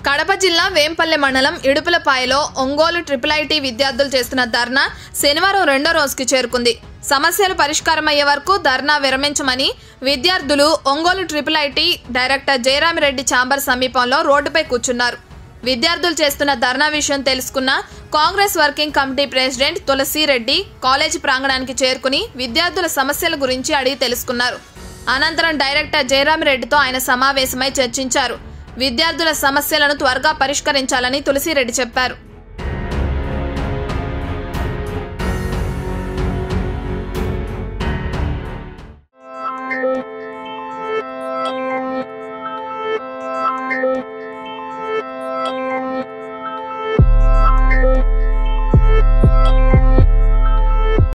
కడప జిల్లా వేంపల్లె మండలం ఇడుపులపాయలో Ongole triple IT విద్యార్థులు చేస్తున్న ధర్నా శనివారం రెండో రోజుకి చేరుకుంది సమస్యలు పరిష్కారమయ్యే వరకు ధర్నా విరమించమని విద్యార్థులు Ongole triple IIT director Jayaramireddy chamber సమీపంలో రోడ్డుపై కూర్చున్నారు విద్యార్థులు చేస్తున్న ధర్నా విషయం తెలుసుకున్న Congress working committee president Tulasireddy college ప్రాంగణానికి చేరుకుని విద్యార్థుల సమస్యల గురించి అడిగి తెలుసుకున్నారు అనంతరం డైరెక్టర్ జయరామిరెడ్డితో ఆయన సమావేశమై చర్చించారు విద్యార్థుల సమస్యలను త్వరగా పరిష్కరించాలని తులసిరెడ్డి చెప్పారు